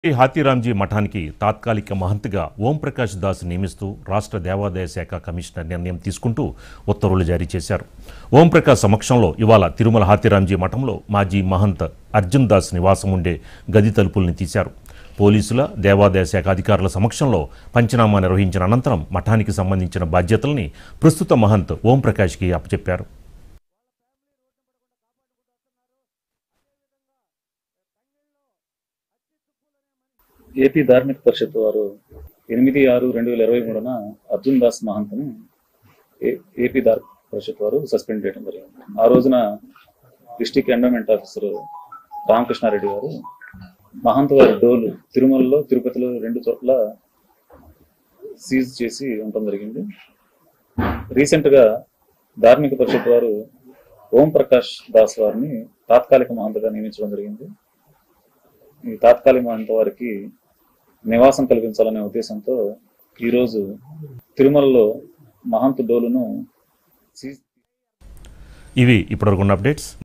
ఈ హాతీరాంజీ మఠానికి తాత్కాలిక మహంత్గా ఓంప్రకాష్ దాస్ నియమిస్తూ రాష్ట్ర దేవాదాయ శాఖ కమిషనర్ నిర్ణయం తీసుకుంటూ ఉత్తర్వులు జారీ చేశారు ఓంప్రకాష్ సమక్షంలో ఇవాళ తిరుమల హాతీరాంజీ మఠంలో మాజీ మహంత్ అర్జున్ దాస్ నివాసం ఉండే గది తలుపుల్ని తీశారు పోలీసుల దేవాదాయ శాఖ అధికారుల సమక్షంలో పంచనామా నిర్వహించిన అనంతరం మఠానికి సంబంధించిన బాధ్యతల్ని ప్రస్తుత మహంత్ ఓంప్రకాష్కి అప్పచెప్పారు ఏపీ ధార్మిక పరిషత్ వారు ఎనిమిది ఆరు రెండు వేల ఇరవై మూడున అర్జున్ దాస్ మహంత్ను ఏ- ఏపీ ధార్మిక పరిషత్ వారు సస్పెండ్ చేయడం జరిగింది ఆ రోజున డిస్టిక్ ఎండోమెంట్ ఆఫీసర్ రామకృష్ణారెడ్డి గారు మహంత్ వారి డోలు తిరుమలలో తిరుపతిలో రెండు చోట్ల సీజ్ చేసి ఉండటం జరిగింది రీసెంట్ గా ధార్మిక పరిషత్ వారు ఓం ప్రకాష్ దాస్ వారిని తాత్కాలిక మహంతగా నియమించడం జరిగింది ఈ తాత్కాలిక మహంత వారికి నివాసం కల్పించాలనే ఉద్దేశంతో ఈరోజు తిరుమలలో మహంత్ డోలును సీజ్ ఇవి ఇప్పటివరకు ఉన్న అప్డేట్స్